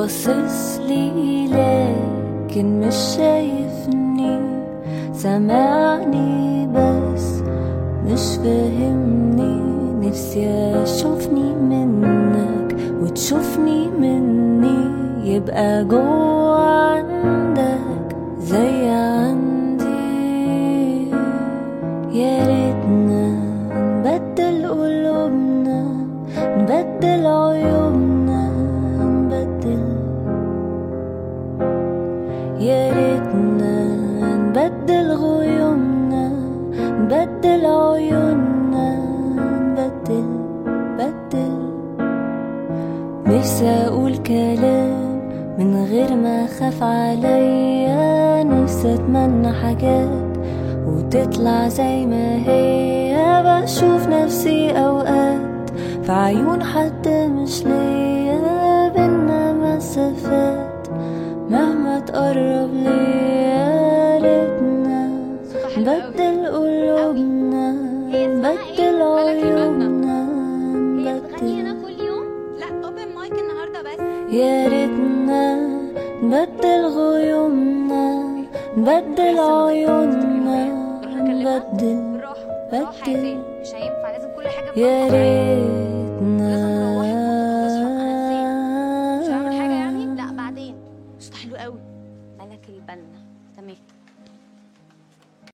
باصص لي لكن مش شايفني سامعني بس مش فاهمني نفسي اشوفني منك وتشوفني مني يبقى جوا عندك زي عندي يا ريتنا نبدل قلوبنا نبدل عيوبنا نبدل يا ريتنا نبدل غيومنا نبدل عيوننا نبدل بدل نفسي اقول كلام من غير ما اخاف عليا نفسي اتمنى حاجات وتطلع زي ما هي بشوف نفسي اوقات في عيون حد مش ليا بينا مسافات مهما تقرب ليا ريتنا نبدل قلوبنا نبدل عيوننا هي بتغني هنا نبدل كل يوم لا اوبن مايك النهارده بس يا ريتنا نبدل غيومنا نبدل عيوننا نبدل بالراحه بالراحه يا بدل زين مش هينفع لازم كل حاجه يا بتبقى ريتنا